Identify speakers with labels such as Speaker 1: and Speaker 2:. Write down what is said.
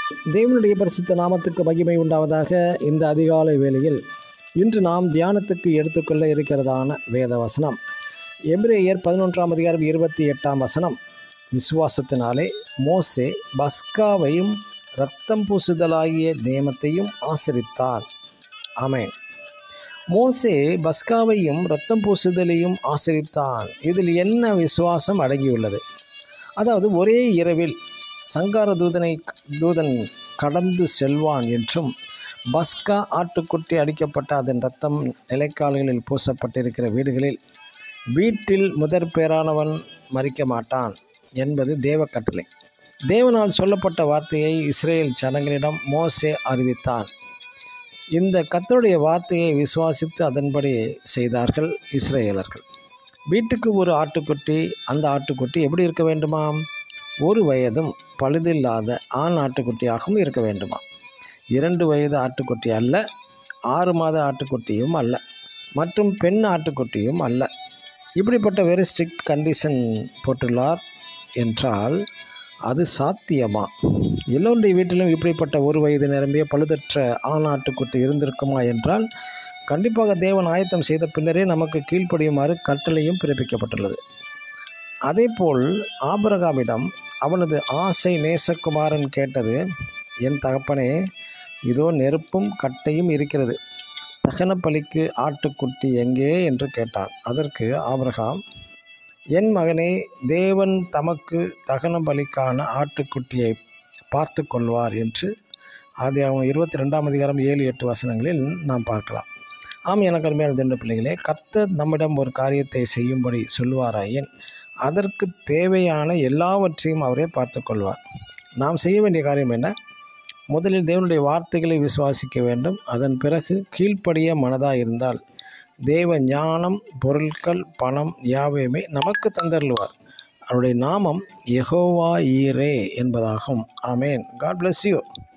Speaker 1: தேவனுடைய பரிசுத்த நாமத்துக்கு மகிமை உண்டாவதாக இந்த அதிகாலை வேளையில் இன்று நாம் தியானத்துக்கு எடுத்துக்கொள்ள இருக்கிறதான வேத வசனம் எபிரேயர் பதினொன்றாம் அதிகாரம் இருபத்தி எட்டாம் வசனம் விசுவாசத்தினாலே மோசே பஸ்காவையும் இரத்தம் பூசுதலாகிய நியமத்தையும் ஆசரித்தார் ஆமென் மோசே பஸ்காவையும் இரத்தம் பூசுதலையும் ஆசரித்தான் இதில் என்ன விசுவாசம் அடங்கியுள்ளது அதாவது ஒரே இரவில் சங்கார தூதனை தூதன் கடந்து செல்வான் என்றும் பஸ்கா ஆட்டுக்குட்டி அடிக்கப்பட்ட அதன் ரத்தம் நிலைக்கால்களில் பூசப்பட்டிருக்கிற வீடுகளில் வீட்டில் முதற் பேரானவன் மறிக்க மாட்டான் என்பது தேவ கட்டளை தேவனால் சொல்லப்பட்ட வார்த்தையை இஸ்ரேல் ஜனங்களிடம் மோசே அறிவித்தான் இந்த கத்தருடைய வார்த்தையை விசுவாசித்து அதன்படி செய்தார்கள் இஸ்ரேலர்கள் வீட்டுக்கு ஒரு ஆட்டுக்குட்டி அந்த ஆட்டுக்குட்டி எப்படி இருக்க வேண்டுமாம் ஒரு வயதும் பழுதில்லாத ஆண் ஆட்டுக்குட்டியாகவும் இருக்க வேண்டுமா இரண்டு வயது ஆட்டுக்குட்டி அல்ல ஆறு மாத ஆட்டுக்குட்டியும் அல்ல மற்றும் பெண் ஆட்டுக்குட்டியும் அல்ல இப்படிப்பட்ட வெரி ஸ்ட்ரிக்ட் கண்டிஷன் போட்டுள்ளார் என்றால் அது சாத்தியமா எல்லோருடைய வீட்டிலும் இப்படிப்பட்ட ஒரு வயது நிரம்பிய பழுதற்ற ஆண் ஆட்டுக்குட்டி இருந்திருக்குமா என்றால் கண்டிப்பாக தேவன் ஆயத்தம் செய்த பின்னரே நமக்கு கீழ்ப்படியுமாறு கட்டளையும் பிறப்பிக்கப்பட்டுள்ளது அதேபோல் ஆபரகாமிடம் அவனது ஆசை நேசகுமாரன் கேட்டது என் தகப்பனே இதோ நெருப்பும் கட்டையும் இருக்கிறது தகன பலிக்கு ஆட்டுக்குட்டி எங்கே என்று கேட்டான் அதற்கு ஆபிரகாம் என் மகனே தேவன் தமக்கு தகன பலிக்கான ஆட்டுக்குட்டியை பார்த்து கொள்வார் என்று ஆதி அவன் இருபத்தி ரெண்டாம் அதிகாரம் ஏழு எட்டு வசனங்களில் நாம் பார்க்கலாம் ஆம் எனக்கு அருமையான திண்டு பிள்ளைகளே கர்த்தர் நம்மிடம் ஒரு காரியத்தை செய்யும்படி சொல்லுவாராயின் அதற்கு தேவையான எல்லாவற்றையும் அவரே பார்த்து கொள்வார் நாம் செய்ய வேண்டிய காரியம் என்ன முதலில் தேவனுடைய வார்த்தைகளை விசுவாசிக்க வேண்டும் அதன் பிறகு கீழ்ப்படிய மனதாக இருந்தால் தேவ ஞானம் பொருட்கள் பணம் யாவையுமே நமக்கு தந்தருள்வார் அவருடைய நாமம் யெகோவா ஈரே என்பதாகும் ஆமேன் காட் bless யூ